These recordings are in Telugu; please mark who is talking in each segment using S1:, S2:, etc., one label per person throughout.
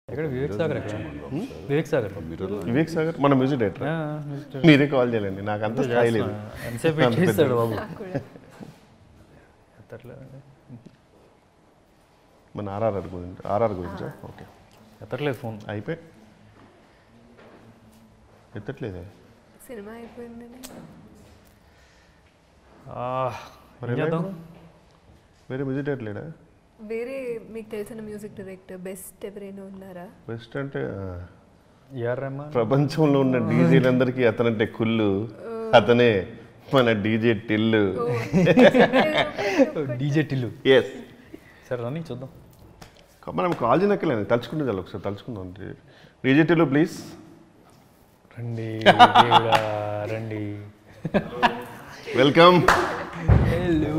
S1: ఎక్కడ వివేక్ సాగర్ ఎక్కడ వివేక్ సాగర్
S2: వివేక్ సాగర్ మన మ్యూజిక్ డైరెక్టర్
S1: ఆ, మిస్టర్
S2: మీరే కాల్ చేయాలండి నాకు అంత స్థాయి లేదు
S1: ఎంతసేపు వెయిట్ చేస్తాడు బాబు ఎత్తట్లేదు
S2: మన ఆర్ఆర్ఆర్ గురించి ఆర్ఆర్ గురించా ఓకే
S1: ఎత్తట్లేదు ఫోన్
S2: అయిపోయి ఎత్తట్లేదే
S3: సినిమా అయిపోయిందని
S1: ఆ,
S2: మరి
S1: ఏం
S2: ఎలా
S1: చేద్దాం
S2: వేరే మ్యూజిక్ డైరెక్టర్ లేడా
S3: వేరే మీకు తెలిసిన మ్యూజిక్ డైరెక్టర్ బెస్ట్ ఎవరైనా ఉన్నారా
S2: బెస్ట్ అంటే ఆ,
S1: ఏఆర్ రెహమాన్
S2: ప్రపంచంలో ఉన్న డీజేలందరికీ అతనంటే కుళ్ళు అతనే మన DJ Tillu
S1: DJ Tillu
S2: yes
S1: సరే రని చూద్దాం
S2: మనం కాల్ చేయనక్కర్లేదు తలుచుకుంటే చాలు ఒకసారి తలుచుకుందాం డీజే టిల్లు ప్లీజ్
S1: రండి దేవుడా, రండి
S2: వెల్కమ్
S1: హలో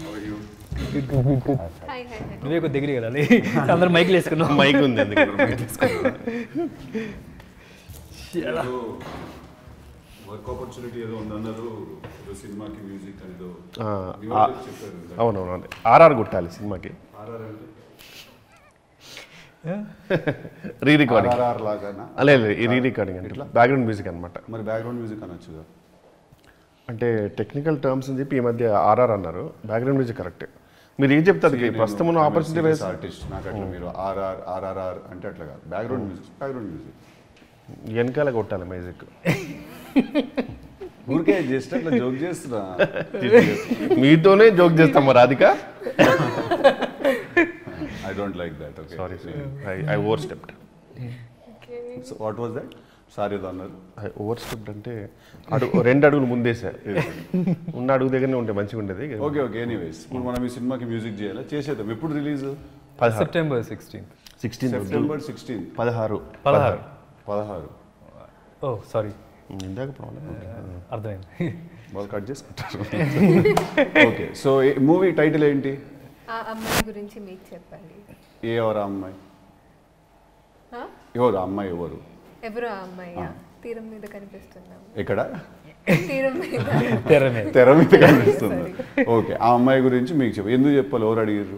S3: హాయ్ హాయ్
S1: నువ్వే కొద్ది దగ్గరికి వెళ్ళాలి అందరు మైక్లు వేసుకున్నాం
S2: మైక్ ఉంది అందుకే
S4: వర్క్ ఆపర్చునిటీ ఏదో ఉందన్నారు ఏదో సినిమాకి మ్యూజిక్ అనేదో
S2: ఆ,
S4: మీ
S2: ఆ,
S4: వాళ్ళు చెప్పారు కదా.
S2: అవునవును ఆర్ఆర్ కొట్టాలి సినిమాకి
S4: ఆర్ఆర్ అంటే
S2: రీ రికార్డింగ్
S4: ఆర్ఆర్ లాగానా
S2: లేదు ఈ రీ రికార్డింగ్ అంటే బ్యాక్గ్రౌండ్ మ్యూజిక్ అనమాట
S4: మరి బ్యాక్గ్రౌండ్ మ్యూజిక్ అనొచ్చుగా
S2: అంటే టెక్నికల్ టర్మ్స్ అని చెప్పి ఈ మధ్య ఆర్ఆర్ అన్నారు బ్యాక్గ్రౌండ్ మ్యూజిక్ కరెక్ట్ మీరు ఏం చెప్తారు ప్రస్తుతం ఉన్న ఆపర్చునిటీ వైస్
S4: ఆర్టిస్ట్ నాకు అట్లా మీరు ఆర్ఆర్ ఆర్ఆర్ఆర్ అంటే అట్లా కాదు బ్యాక్గ్రౌండ్ మ్యూజిక్ బ్యాక్గ్రౌండ్ మ్యూజిక్
S2: వెనకాల కొట్టాలి మ్యూజిక్
S4: ఊరికే జస్ట్ అట్లా జోక్ చేస్తున్నా
S2: మీతోనే జోక్ చేస్తాం మరి Radhika
S4: I don't like that okay
S2: sorry I I overstepped
S4: so what was that sorry ఏదో అన్నారు
S2: ఐ ఓవర్ స్టెప్డ్ అంటే అడుగు రెండు అడుగులు ముందేసా ఉన్న అడుగు దగ్గరనే ఉంటే మంచిగా ఉండేది
S4: ఓకే ఓకే ఎనీవేస్ ఇప్పుడు మనం ఈ సినిమాకి మ్యూజిక్ చేయాలి చేసేద్దాం ఎప్పుడు రిలీజ్
S2: పదహారు
S1: September sixteenth
S2: sixteen
S4: September sixteen
S2: పదహారు
S1: పదహారు
S4: పదహారు
S1: ఓ సారీ
S2: ఇందాక ప్రాబ్లం
S1: అర్థమైంది
S4: వాళ్ళు కట్ చేసుకుంటారు ఓకే సో మూవీ టైటిల్ ఏంటి
S3: ఆ అమ్మాయి గురించి మీకు చెప్పాలి
S4: ఏ ఎవరు ఆ అమ్మాయి
S3: ఆ?
S4: ఎవరు ఆ అమ్మాయి ఎవరు
S3: ఎవరు ఆ అమ్మాయి తీరం మీద కనిపిస్తున్నాము
S4: ఎక్కడ
S3: తీరం మీద
S1: తెర మీద
S4: తెర మీద కనిపిస్తుంది ఓకే ఆ అమ్మాయి గురించి మీకు చెప్పు ఎందుకు చెప్పాలి ఎవరు అడిగారు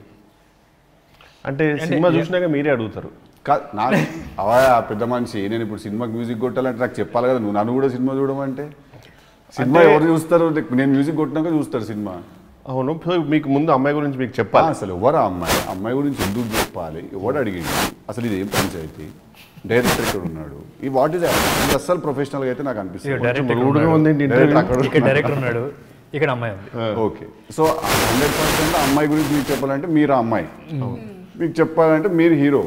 S2: అంటే సినిమా చూసినాక మీరే అడుగుతారు
S4: కా నాకు అవా ఆ పెద్ద మనిషి నేను ఇప్పుడు సినిమాకి మ్యూజిక్ కొట్టాలంటే నాకు చెప్పాలి కదా నువ్వు నన్ను కూడా సినిమా చూడమంటే సినిమా ఎవరు చూస్తారు నేను మ్యూజిక్ కొట్టినాక చూస్తారు సినిమా
S2: అవును సో మీకు ముందు అమ్మాయి గురించి మీకు
S4: ఆ,
S2: చెప్పాలి
S4: అసలు ఎవరు ఆ అమ్మాయి అమ్మాయి గురించి ఎందుకు చెప్పాలి ఎవడు అడిగింది అసలు ఇది ఏం పంచాయతీ డైరెక్టర్ ఇక్కడ ఉన్నాడు ఈ వాట్ ఇస్ ఇది అస్సలు ప్రొఫెషనల్ గా అయితే నాకు అనిపిస్తుంది
S1: డైరెక్టర్
S2: రూడ్గా ఉందండి ఇంటర్వ్యూ అక్కడ
S1: ఇక్కడ డైరెక్టర్ ఉన్నాడు ఇక్కడ అమ్మాయి ఉంది
S4: ఓకే సో హండ్రెడ్ పర్సెంట్ అమ్మాయి గురించి మీకు చెప్పాలంటే మీరు ఆ అమ్మాయి మీకు చెప్పాలంటే మీరు హీరో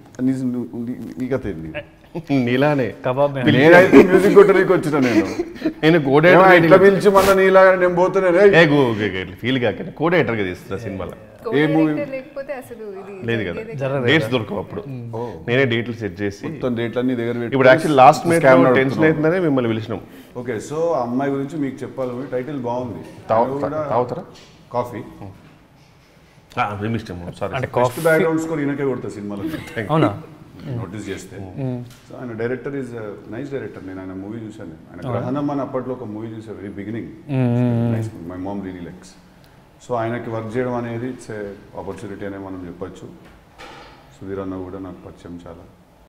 S4: నీకు తెలియదు
S2: నీలానే
S1: కబాబ్ మే-
S4: నేనైతే మ్యూజిక్ కొట్టడానికి వచ్చిన నేను
S2: నేను కోడే
S4: ఏమో ఇట్లా పిలిచి మన నీలాగా నేను పోతున్నానే
S2: ఫీల్ కాక కోడేటర్గా తీస్తున్నా సినిమాలో
S4: ఏ movie?
S3: Co-director లేకపోతే అసలు ఇది
S2: లేదు కదా
S3: జరిగేదే
S1: జరగదు
S2: డేట్స్ దొరకవు అప్పుడు నేనే డేట్లు సెట్ చేసి
S4: మొత్తం డేట్లన్నీ దగ్గర పెట్టి
S2: ఇప్పుడు actually last minute
S4: scam
S2: tension
S4: నడుపుతున్నాం.
S2: అవుతుందనే మిమ్మల్ని పిలిచినాం
S4: ఓకే సో ఆ అమ్మాయి గురించి మీకు చెప్పాలి టైటిల్ బాగుంది
S2: తాగు-
S4: ఆమె కూడా
S2: తాగుతారా?
S4: కాఫీ
S2: మేము ఇష్టం సారీ
S1: అంటే
S4: ఫస్ట్
S1: కాఫీ
S4: బ్యాక్గ్రౌండ్ స్కోర్ ఈయనకే కొడతా సినిమాలో
S1: అవునా
S4: నోటీస్ చేస్తే సో ఆయన డైరెక్టర్ ఈజ్ నైస్ డైరెక్టర్ నేను ఆయన మూవీ చూశాను ఆయన గ్రహణం అని అప్పట్లో ఒక మూవీ చూసా very beginning nice my mom really likes so ఆయనకి వర్క్ చేయడం అనేది ఇట్స్ ఆపర్చునిటీ అనే మనం చెప్పొచ్చు సుధీర్ అన్న కూడా నాకు పరిచయం చాలా